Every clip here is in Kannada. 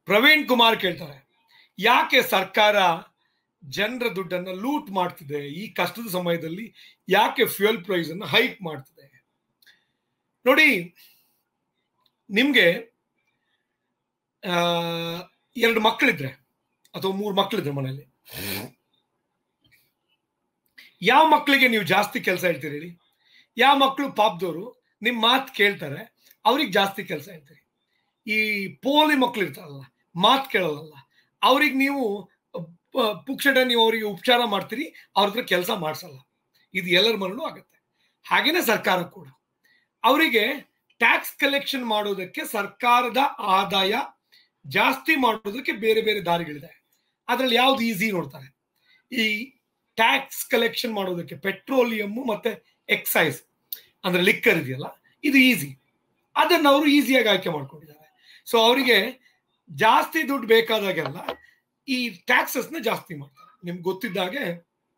ಪ್ರವೀಣ್ ಕುಮಾರ್ ಕೇಳ್ತಾರೆ ಯಾಕೆ ಸರ್ಕಾರ ಜನರ ದುಡ್ಡನ್ನ ಲೂಟ್ ಮಾಡ್ತಿದೆ ಈ ಕಷ್ಟದ ಸಮಯದಲ್ಲಿ ಯಾಕೆ ಫ್ಯೂಯಲ್ ಪ್ರೈಸ್ ಅನ್ನು ಹೈಕ್ ಮಾಡ್ತಿದೆ ನೋಡಿ ನಿಮ್ಗೆ ಆ, ಎರಡು ಮಕ್ಕಳಿದ್ರೆ ಅಥವಾ ಮೂರು ಮಕ್ಕಳಿದ್ರೆ ಮನೆಯಲ್ಲಿ ಯಾವ ಮಕ್ಕಳಿಗೆ ನೀವು ಜಾಸ್ತಿ ಕೆಲಸ ಹೇಳ್ತೀರಿ ಹೇಳಿ ಯಾವ ಮಕ್ಕಳು ಪಾಪದವರು ನಿಮ್ಮ ಮಾತು ಕೇಳ್ತಾರೆ ಅವ್ರಿಗೆ ಜಾಸ್ತಿ ಕೆಲಸ ಹೇಳ್ತೀರಿ ಈ ಪೋಲಿ ಮಕ್ಕಳು ಇರ್ತಾರಲ್ಲ ಮಾತು ಕೇಳಲ್ಲ ಅವ್ರಿಗೆ ನೀವು ಪ- ಪುಕ್ಷಟ ನೀವು ಅವರಿಗೆ ಉಪಚಾರ ಮಾಡ್ತೀರಿ ಅವ್ರ ಹತ್ರ ಕೆಲಸ ಮಾಡಿಸಲ್ಲ ಇದು ಎಲ್ಲರ ಮನಲ್ಲೂ ಆಗುತ್ತೆ ಹಾಗೇನೆ ಸರ್ಕಾರ ಕೂಡ ಅವರಿಗೆ ಟ್ಯಾಕ್ಸ್ ಕಲೆಕ್ಷನ್ ಮಾಡೋದಕ್ಕೆ ಸರ್ಕಾರದ ಆದಾಯ ಜಾಸ್ತಿ ಮಾಡೋದಕ್ಕೆ ಬೇರೆ ಬೇರೆ ದಾರಿಗಳಿದೆ ಅದರಲ್ಲಿ ಯಾವ್ದು ಈಸಿ ನೋಡ್ತಾರೆ ಈ ಟ್ಯಾಕ್ಸ್ ಕಲೆಕ್ಷನ್ ಮಾಡೋದಕ್ಕೆ ಪೆಟ್ರೋಲಿಯಂ ಮತ್ತೆ ಎಕ್ಸೈಸ್ ಅಂದ್ರೆ ಲಿಕ್ಕರ್ ಇದೆಯಲ್ಲ ಇದು ಈಸಿ ಅದನ್ನು ಅವರು ಈಸಿಯಾಗಿ ಆಯ್ಕೆ ಮಾಡ್ಕೊಂಡಿದ್ದಾರೆ ಸೊ ಅವರಿಗೆ ಜಾಸ್ತಿ ದುಡ್ಡು ಬೇಕಾದಾಗೆಲ್ಲ ಈ ಟ್ಯಾಕ್ಸಸ್ ನ ಜಾಸ್ತಿ ಮಾಡ್ತಾರೆ ನಿಮ್ಗೆ ಗೊತ್ತಿದ್ದಾಗೆ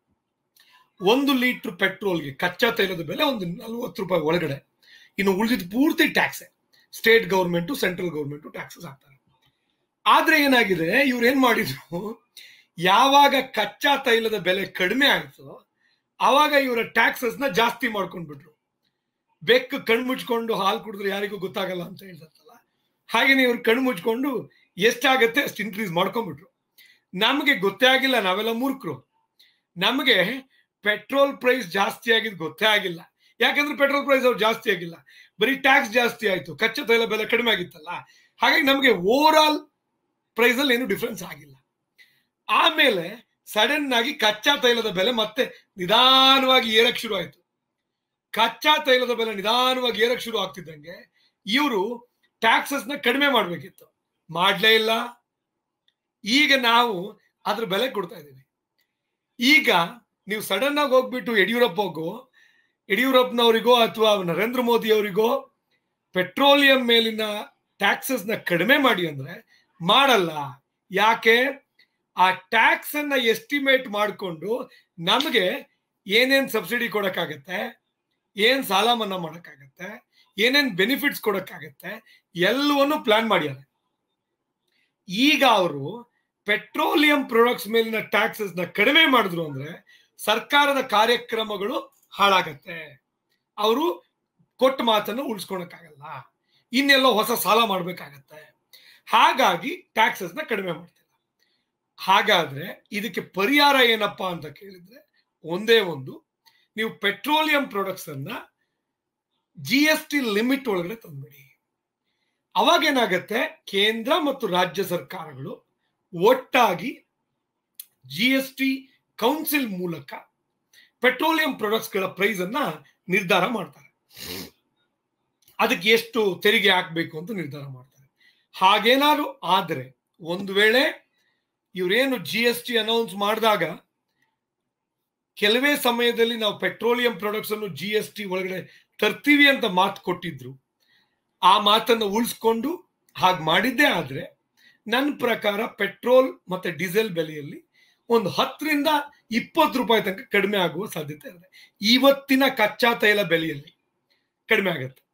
ಒಂದು ಲೀಟರ್ ಪೆಟ್ರೋಲ್ಗೆ ಕಚ್ಚಾ ತೈಲದ ಬೆಲೆ ಒಂದು ನಲ್ವತ್ತು ರೂಪಾಯಿ ಒಳಗಡೆ ಇನ್ನು ಉಳಿದಿದ್ದು ಪೂರ್ತಿ tax state government central government taxes ಹಾಕ್ತಾರೆ ಆದ್ರೆ ಏನಾಗಿದೆ ಇವ್ರು ಏನ್ ಮಾಡಿದ್ರು ಯಾವಾಗ ಕಚ್ಚಾ ತೈಲದ ಬೆಲೆ ಕಡಿಮೆ ಆಯ್ತು ಆವಾಗ ಇವರ ಟ್ಯಾಕ್ಸಸ್ ನ ಜಾಸ್ತಿ ಮಾಡ್ಕೊಂಡ್ಬಿಟ್ರು ಬೆಕ್ಕು ಕಣ್ಣು ಮುಚ್ಕೊಂಡು ಹಾಲು ಕುಡಿದ್ರೆ ಯಾರಿಗೂ ಗೊತ್ತಾಗಲ್ಲ ಅಂತ ಹೇಳ್ತಾರಲ್ಲ ಹಾಗೇನೆ ಇವ್ರು ಕಣ್ಣು ಮುಚ್ಕೊಂಡು ಎಷ್ಟಾಗತ್ತೆ ಅಷ್ಟು ಇನ್ಕ್ರೀಸ್ ಮಾಡ್ಕೊಂಡ್ಬಿಟ್ರು ನಮಗೆ ಗೊತ್ತೇ ಆಗಿಲ್ಲ ನಾವೆಲ್ಲ ಮೂರ್ಖರು ನಮಗೆ ಪೆಟ್ರೋಲ್ ಪ್ರೈಸ್ ಜಾಸ್ತಿ ಆಗಿದ್ದು ಗೊತ್ತೇ ಆಗಿಲ್ಲ ಯಾಕಂದ್ರೆ ಪೆಟ್ರೋಲ್ ಪ್ರೈಸ್ ಅವ್ರು ಜಾಸ್ತಿ ಆಗಿಲ್ಲ ಬರೀ ಟ್ಯಾಕ್ಸ್ ಜಾಸ್ತಿ ಆಯ್ತು ಕಚ್ಚಾ ತೈಲ ಬೆಲೆ ಕಡಿಮೆ ಆಗಿತ್ತಲ್ಲ ಹಾಗಾಗಿ ನಮಗೆ ಓವರ್ ಆಲ್ ಪ್ರೈಸ್ ಅಲ್ಲಿ ಏನು ಡಿಫ್ರೆನ್ಸ್ ಆಗಿಲ್ಲ ಆಮೇಲೆ ಸಡನ್ ಆಗಿ ಕಚ್ಚಾ ತೈಲದ ಬೆಲೆ ಮತ್ತೆ ನಿಧಾನವಾಗಿ ಏರಕ್ ಶುರು ಆಯ್ತು ಕಚ್ಚಾ ತೈಲದ ಬೆಲೆ ನಿಧಾನವಾಗಿ ಏರಕ್ ಶುರು ಆಗ್ತಿದ್ದಂಗೆ ಇವರು ಟ್ಯಾಕ್ಸಸ್ ನ ಕಡಿಮೆ ಮಾಡ್ಬೇಕಿತ್ತು ಮಾಡ್ಲೇ ಇಲ್ಲ ಈಗ ನಾವು ಅದ್ರ ಬೆಲೆ ಕೊಡ್ತಾ ಇದ್ದೀವಿ ಈಗ ನೀವು ಸಡನ್ ಆಗಿ ಹೋಗ್ಬಿಟ್ಟು ಯಡಿಯೂರಪ್ಪಗೋ ಯಡಿಯೂರಪ್ಪನವರಿಗೋ ಅಥವಾ ನರೇಂದ್ರ ಮೋದಿ ಅವರಿಗೋ ಪೆಟ್ರೋಲಿಯಂ ಮೇಲಿನ ಟ್ಯಾಕ್ಸಸ್ ನ ಕಡಿಮೆ ಮಾಡಿ ಅಂದ್ರೆ ಮಾಡಲ್ಲ ಯಾಕೆ ಆ ಟ್ಯಾಕ್ಸ್ ಅನ್ನ ಎಸ್ಟಿಮೇಟ್ ಮಾಡಿಕೊಂಡು ನಮಗೆ ಏನೇನ್ ಸಬ್ಸಿಡಿ ಕೊಡಕ್ಕಾಗತ್ತೆ ಏನ್ ಸಾಲ ಮನ್ನಾ ಮಾಡಕ್ಕಾಗತ್ತೆ ಏನೇನ್ ಬೆನಿಫಿಟ್ಸ್ ಕೊಡಕ್ಕಾಗತ್ತೆ ಎಲ್ಲವನ್ನು ಪ್ಲಾನ್ ಮಾಡ್ಯಾರೆ ಈಗ ಅವರು ಪೆಟ್ರೋಲಿಯಂ ಪ್ರಾಡಕ್ಟ್ಸ್ ಮೇಲಿನ ಟ್ಯಾಕ್ಸಸ್ ನ ಕಡಿಮೆ ಮಾಡಿದ್ರು ಅಂದ್ರೆ ಸರ್ಕಾರದ ಕಾರ್ಯಕ್ರಮಗಳು ಹಾಳಾಗತ್ತೆ ಅವರು ಕೊಟ್ಟ ಮಾತನ್ನು ಉಳಿಸ್ಕೊಳಕ್ಕಾಗಲ್ಲ ಇನ್ನೆಲ್ಲೋ ಹೊಸ ಸಾಲ ಮಾಡ್ಬೇಕಾಗತ್ತೆ ಹಾಗಾಗಿ ಟ್ಯಾಕ್ಸಸ್ ನ ಕಡಿಮೆ ಮಾಡ್ತಿಲ್ಲ ಹಾಗಾದ್ರೆ ಇದಕ್ಕೆ ಪರಿಹಾರ ಏನಪ್ಪಾ ಅಂತ ಕೇಳಿದ್ರೆ ಒಂದೇ ಒಂದು ನೀವು ಪೆಟ್ರೋಲಿಯಂ ಪ್ರಾಡಕ್ಟ್ಸ್ ಅನ್ನ ಜಿ ಎಸ್ ಟಿ ಲಿಮಿಟ್ ಒಳಗಡೆ ತಂದ್ಬಿಡಿ ಅವಾಗ ಏನಾಗತ್ತೆ ಕೇಂದ್ರ ಮತ್ತು ರಾಜ್ಯ ಸರ್ಕಾರಗಳು ಒಟ್ಟಾಗಿ ಜಿ ಎಸ್ ಟಿ ಕೌನ್ಸಿಲ್ ಮೂಲಕ ಪೆಟ್ರೋಲಿಯಂ ಪ್ರಾಡಕ್ಟ್ಸ್ಗಳ ಪ್ರೈಸ್ ಅನ್ನ ನಿರ್ಧಾರ ಮಾಡ್ತಾರೆ ಅದಕ್ಕೆ ಎಷ್ಟು ತೆರಿಗೆ ಹಾಕಬೇಕು ಅಂತ ನಿರ್ಧಾರ ಮಾಡ್ತಾರೆ ಹಾಗೇನಾದ್ರು ಆದ್ರೆ ಒಂದು ವೇಳೆ ಇವರೇನು ಜಿ ಎಸ್ ಟಿ ಅನೌನ್ಸ್ ಮಾಡಿದಾಗ ಕೆಲವೇ ಸಮಯದಲ್ಲಿ ನಾವು ಪೆಟ್ರೋಲಿಯಂ ಪ್ರಾಡಕ್ಟ್ಸ್ ಅನ್ನು ಜಿ ಎಸ್ ಟಿ ಒಳಗಡೆ ತರ್ತೀವಿ ಅಂತ ಮಾತು ಕೊಟ್ಟಿದ್ರು ಆ ಮಾತನ್ನು ಉಳಿಸ್ಕೊಂಡು ಹಾಗೆ ಮಾಡಿದ್ದೇ ಆದ್ರೆ ನನ್ನ ಪ್ರಕಾರ ಪೆಟ್ರೋಲ್ ಮತ್ತೆ ಡೀಸೆಲ್ ಬೆಲೆಯಲ್ಲಿ ಒಂದು ಹತ್ತರಿಂದ ಇಪ್ಪತ್ತು ರೂಪಾಯಿ ತನಕ ಕಡಿಮೆ ಆಗುವ ಸಾಧ್ಯತೆ ಇದೆ ಇವತ್ತಿನ ಕಚ್ಚಾ ತೈಲ ಬೆಲೆಯಲ್ಲಿ ಕಡಿಮೆ ಆಗುತ್ತೆ